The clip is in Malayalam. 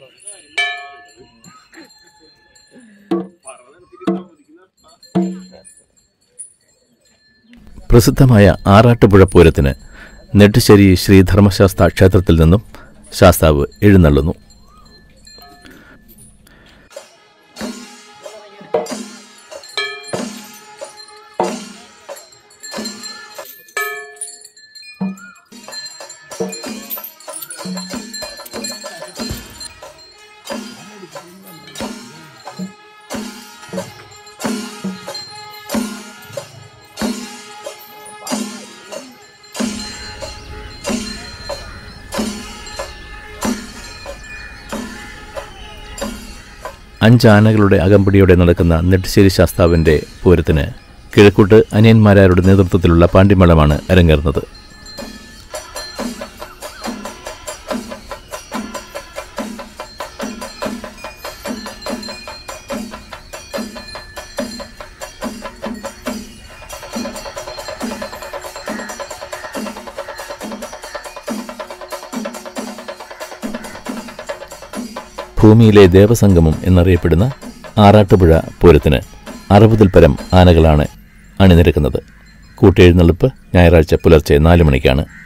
പ്രസിദ്ധമായ ആറാട്ടുപുഴ പൂരത്തിന് നെട്ടുശ്ശേരി ശ്രീധർമ്മശാസ്ത്ര ക്ഷേത്രത്തിൽ നിന്നും ശാസ്താവ് എഴുന്നള്ളുന്നു അഞ്ചാനകളുടെ അകമ്പടിയോടെ നടക്കുന്ന നെട്ടുശ്ശേരി ശാസ്താവിന്റെ പൂരത്തിന് കിഴക്കൂട്ട് അനിയന്മാരാരുടെ നേതൃത്വത്തിലുള്ള പാണ്ടിമേളമാണ് അരങ്ങേറുന്നത് ഭൂമിയിലെ ദേവസംഗമം എന്നറിയപ്പെടുന്ന ആറാട്ടുപുഴ പൂരത്തിന് അറുപതിൽ പരം ആനകളാണ് അണിനിരക്കുന്നത് കൂട്ടിയെഴുന്നള്ളിപ്പ് ഞായറാഴ്ച പുലർച്ചെ നാല് മണിക്കാണ്